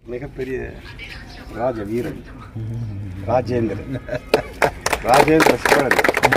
மிகப்பெரிய ராஜ வீரன் ராஜேந்திரன் ராஜேந்திர சோழன்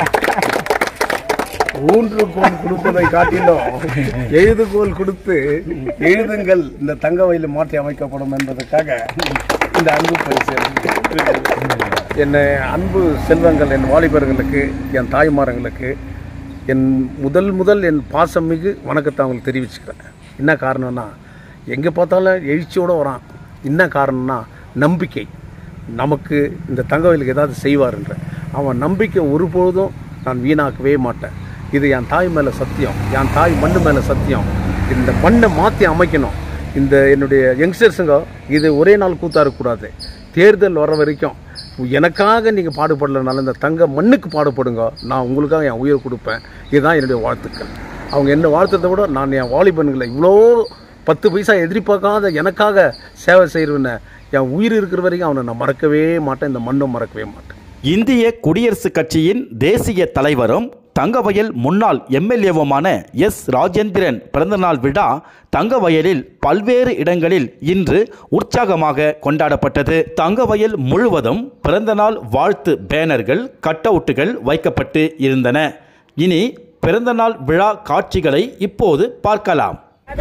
ஊன்றுகோல் கொடுப்பதை காட்டிலும் எழுதுகோல் கொடுத்து எழுதுங்கள் இந்த தங்க வயலில் மாற்றி அமைக்கப்படும் என்பதற்காக இந்த அன்பு பரிசு என்னை அன்பு செல்வங்கள் என் வாலிபர்களுக்கு என் தாய்மார்களுக்கு என் முதல் முதல் என் பாசம் மிகு வணக்கத்தை அவங்களுக்கு தெரிவிச்சுக்கிறேன் என்ன காரணம்னா எங்கே பார்த்தாலும் எழுச்சியோடு வரான் என்ன காரணம்னா நம்பிக்கை நமக்கு இந்த தங்கவயலுக்கு ஏதாவது செய்வார்ன்ற அவன் நம்பிக்கை ஒருபொழுதும் நான் வீணாக்கவே மாட்டேன் இது என் தாய் மேலே சத்தியம் என் தாய் மண்ணு மேலே சத்தியம் இந்த மண்ணை மாற்றி அமைக்கணும் இந்த என்னுடைய யங்ஸ்டர்ஸுங்க இது ஒரே நாள் கூத்தா இருக்கக்கூடாது தேர்தல் வர வரைக்கும் எனக்காக நீங்கள் பாடுபடலைனாலும் இந்த தங்க மண்ணுக்கு பாடுபடுங்க நான் உங்களுக்காக என் உயிர் கொடுப்பேன் இதுதான் என்னுடைய வாழ்த்துக்கள் அவங்க என்ன வாழ்த்துறதை விட நான் என் வாலிபன்களை இவ்வளோ பத்து பைசா எதிர்பார்க்காத எனக்காக சேவை செய்கிறவனை என் உயிர் இருக்கிற வரைக்கும் அவனை நான் மறக்கவே மாட்டேன் இந்த மண்ணும் மறக்கவே மாட்டேன் இந்திய குடியரசுக் கட்சியின் தேசிய தலைவரும் தங்கவயல் முன்னாள் எம்எல்ஏவுமான எஸ் ராஜேந்திரன் பிறந்தநாள் விழா தங்கவயலில் பல்வேறு இடங்களில் இன்று உற்சாகமாக கொண்டாடப்பட்டது தங்கவயல் முழுவதும் பிறந்தநாள் வாழ்த்து பேனர்கள் கட்டவுட்டுகள் வைக்கப்பட்டு இருந்தன இனி பிறந்தநாள் விழா காட்சிகளை இப்போது பார்க்கலாம்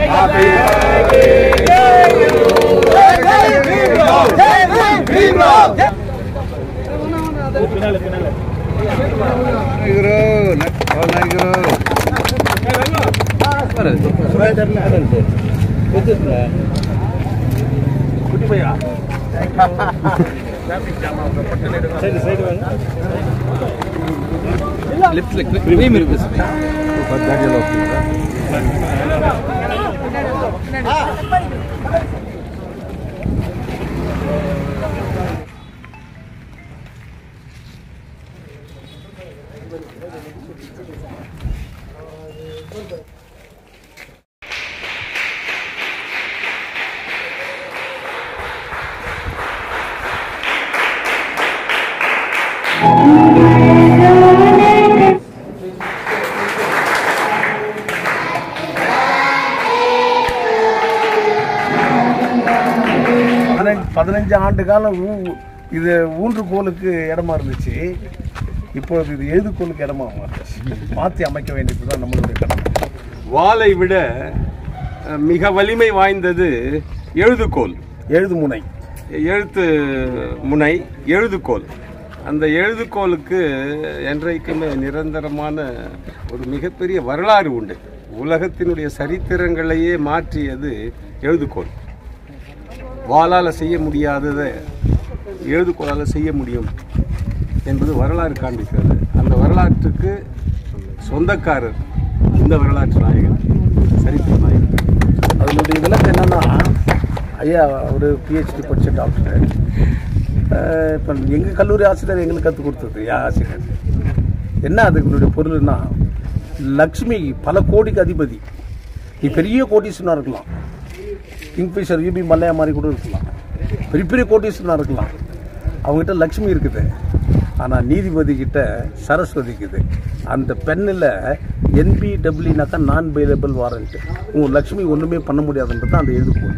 பதினஞ்சு பதினஞ்சு ஆண்டு காலம் ஊ- இது ஊன்றுகோலுக்கு இடமா இருந்துச்சு இப்பொழுது இது எழுதுகோலுக்கு இடமா மாறுச்சு மாற்றி அமைக்க வேண்டியது தான் நம்மளுடைய கடமை வாளை விட அஹ், மிக வலிமை வாய்ந்தது எழுதுகோல் எழுது முனை எழுத்து முனை எழுதுகோல் அந்த எழுதுகோலுக்கு என்றைக்குமே நிரந்தரமான ஒரு மிகப்பெரிய வரலாறு உண்டு உலகத்தினுடைய சரித்திரங்களையே மாற்றியது எழுதுகோல் வாளால் செய்ய முடியாததை எழுதுகோலால் செய்ய முடியும் என்பது வரலாறு காண்பிக்கிறது அந்த வரலாற்றுக்கு சொந்தக்காரர் இந்த வரலாற்று நாயகன் சரித்திர நாயகன் அதனுடைய விளக்கம் என்னன்னா ஐயா ஒரு பிஹெச்டி படித்த டாக்டர் இப்போ எங்கள் கல்லூரி ஆசிரியர் எங்களுக்கு கற்றுக் கொடுத்தது என் ஆசிரியர் என்ன அதுக்குடைய பொருள்னா லக்ஷ்மி பல கோடிக்கு அதிபதி நீ பெரிய கோட்டீஸ்வரனாக இருக்கலாம் கிங்ஃபிஷர் யூபி மல்லையா மாதிரி கூட இருக்கலாம் பெரிய பெரிய கோட்டீஸ்வரனாக இருக்கலாம் அவங்ககிட்ட லக்ஷ்மி இருக்குது ஆனால் நீதிபதி கிட்ட சரஸ்வதி இருக்குது அந்த பெண்ணில் என்பிடபிள்யூனாக்கா நான் பெயிலபிள் வாரண்ட் உங்கள் லக்ஷ்மி ஒன்றுமே பண்ண முடியாதுன்றது தான் அந்த எழுதுகோள்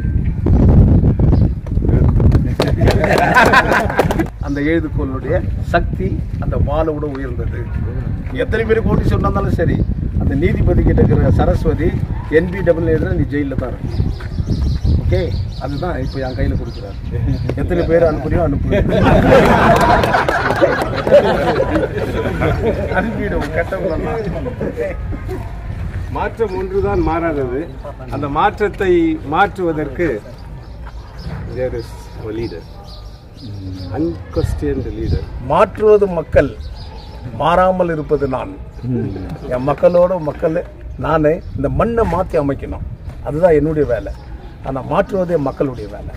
அந்த எழுதுகோளுடைய சக்தி அந்த வாளோட உயர்ந்தது எத்தனை பேர் கோட்டி சொன்னாலும் சரி அந்த நீதிபதி கிட்ட இருக்கிற சரஸ்வதி என்பிடபிள் எழுதுற நீ ஜெயிலில் தான் இருக்கு ஓகே அதுதான் இப்போ என் கையில் கொடுக்குறாரு எத்தனை பேர் அனுப்புறியோ அனுப்பு அனுப்பிடும் கெட்டவங்களெல்லாம் மாற்றம் ஒன்றுதான் மாறாதது அந்த மாற்றத்தை மாற்றுவதற்கு there is a leader unquestioned leader மாற்றுவது மக்கள் மாறாமல் இருப்பது நான் என் மக்களோட மக்கள் நான் இந்த மண்ணை மாற்றி அமைக்கணும் அதுதான் என்னுடைய வேலை ஆனால் மாற்றுவதே மக்களுடைய வேலை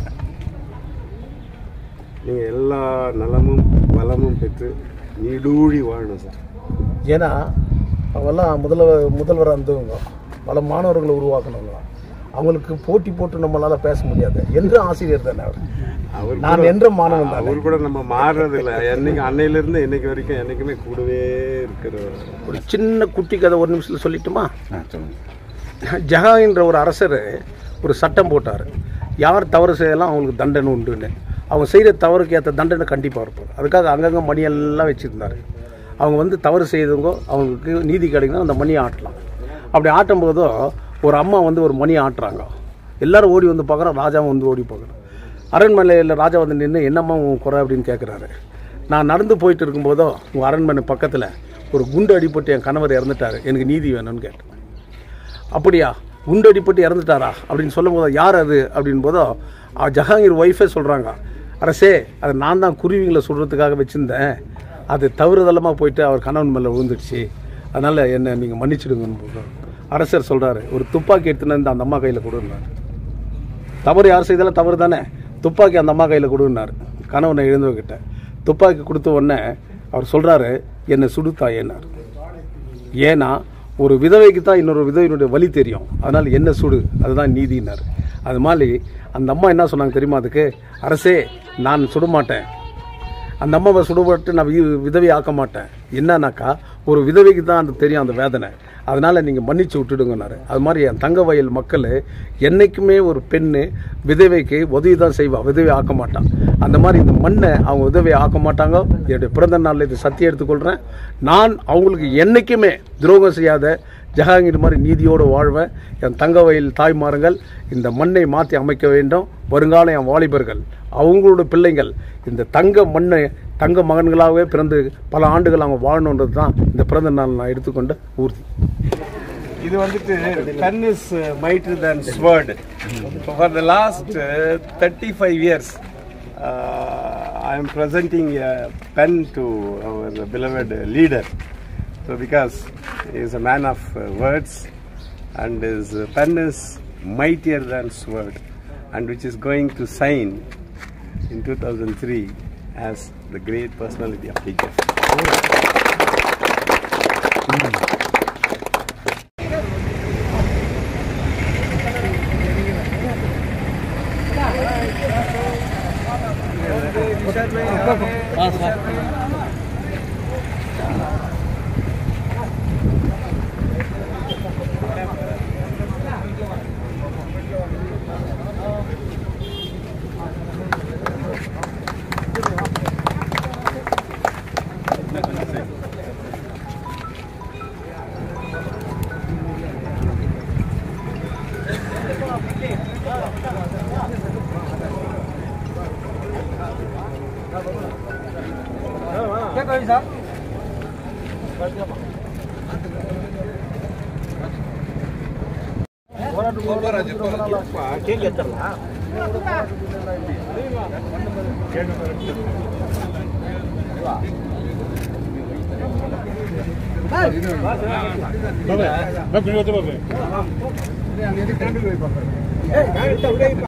நீங்க எல்லா நலமும் வளமும் பெற்று நீடூழி வாழணும் சார் ஏன்னா அவெல்லாம் முதல்வர் முதல்வராக இருந்தவங்க பல மாணவர்களை உருவாக்கணுங்க அவங்களுக்கு போட்டி போட்டு நம்மளால பேச முடியாது என்று ஆசிரியர் தானே அவர் அவர் நான் கூட- என்ற மாணவன் தானே அவர் கூட நம்ம மாறுறது இல்லை என்னைக்கு அன்னையில இருந்து இன்னைக்கு வரைக்கும் என்னைக்குமே கூடவே இருக்கிற ஒரு சின்ன குட்டி கதை ஒரு நிமிஷத்தில் சொல்லட்டுமா ஜஹாங்கிற ஒரு அரசர் ஒரு சட்டம் போட்டார் யார் தவறு செய்யலாம் அவங்களுக்கு தண்டனை உண்டுன்னு அவங்க செய்கிற தவறுக்கு ஏற்ற தண்டனை கண்டிப்பாக இருப்பார் அதுக்காக அங்கங்கே மணியெல்லாம் வச்சுருந்தாரு அவங்க வந்து தவறு செய்தவங்க அவங்களுக்கு நீதி கிடைக்கணும் அந்த மணியை ஆட்டலாம் அப்படி ஆட்டும் போதும் ஒரு அம்மா வந்து ஒரு மணியை ஆட்டுறாங்க எல்லாரும் ஓடி வந்து பார்க்குறோம் ராஜாவும் வந்து ஓடி பார்க்குறோம் அரண்மனையில் ராஜா வந்து நின்று என்னம்மா உன் குறை அப்படின்னு கேட்குறாரு நான் நடந்து போயிட்டு இருக்கும்போதோ உங்கள் அரண்மனை பக்கத்தில் ஒரு குண்டு அடிபட்டு என் கணவர் இறந்துட்டாரு எனக்கு நீதி வேணும்னு கேட்டேன் அப்படியா குண்டு அடிபட்டு இறந்துட்டாரா அப்படின்னு சொல்லும் போது யார் அது அப்படின் போதோ அஹ் ஜஹாங்கீர் ஒய்ஃபே சொல்கிறாங்க அரசே அது நான் தான் குருவிங்களை சுடுறதுக்காக வச்சுருந்தேன் அது தவறுதலமாக போயிட்டு அவர் கணவன் மேலே விழுந்துடுச்சு அதனால் என்னை நீங்கள் மன்னிச்சிடுங்கன்னு போதும் அரசர் சொல்கிறாரு ஒரு துப்பாக்கி எடுத்துன்னு வந்து அந்த அம்மா கையில் கொடுன்னாரு தவறு யார் செய்தாலும் தவறு தானே துப்பாக்கி அந்த அம்மா கையில் கொடுன்னாரு கணவனை எழுந்தவங்கிட்ட துப்பாக்கி கொடுத்த உடனே அவர் சொல்கிறாரு என்னை சுடுத்தாயேன்னார் ஏன்னா ஒரு விதவைக்கு தான் இன்னொரு விதவையினுடைய வழி தெரியும் அதனால் என்ன சுடு அதுதான் நீதினார் அது மாதிரி அந்த அம்மா என்ன சொன்னாங்க தெரியுமா அதுக்கு அரசே நான் சுடமாட்டேன் அந்த அம்மாவை சுடப்பட்டு நான் வி- விதவை ஆக்க மாட்டேன் என்னன்னாக்கா ஒரு விதவைக்கு தான் அது தெரியும் அந்த வேதனை அதனால் நீங்கள் மன்னிச்சு விட்டுடுங்கன்னாரு அது மாதிரி என் தங்க வயல் மக்கள் என்றைக்குமே ஒரு பெண்ணு விதவைக்கு உதவி தான் செய்வா விதவை ஆக்க மாட்டான் அந்த மாதிரி இந்த மண்ணை அவங்க உதவி ஆக்க மாட்டாங்க என்னுடைய பிறந்த நாளில் இது சத்தியம் எடுத்துக்கொள்கிறேன் நான் அவங்களுக்கு என்றைக்குமே துரோகம் செய்யாத ஜஹாங்கீர் மாதிரி நீதியோடு வாழ்வேன் என் தங்க வயல் தாய்மார்கள் இந்த மண்ணை மாற்றி அமைக்க வேண்டும் வருங்கால என் வாலிபர்கள் அவங்களோட பிள்ளைங்கள் இந்த தங்க மண்ணை தங்க மகன்களாகவே பிறந்து பல ஆண்டுகள் அவங்க வாழணுன்றது தான் இந்த பிறந்த நாள் நான் எடுத்துக்கொண்ட ஊர்தி இது வந்துட்டு pen is mightier than sword for the last thirty five years I am presenting a pen to our beloved leader so because he is a man of uh, words and his pen is mightier than sword and which is going to sign in 2003 as the great personality of teacher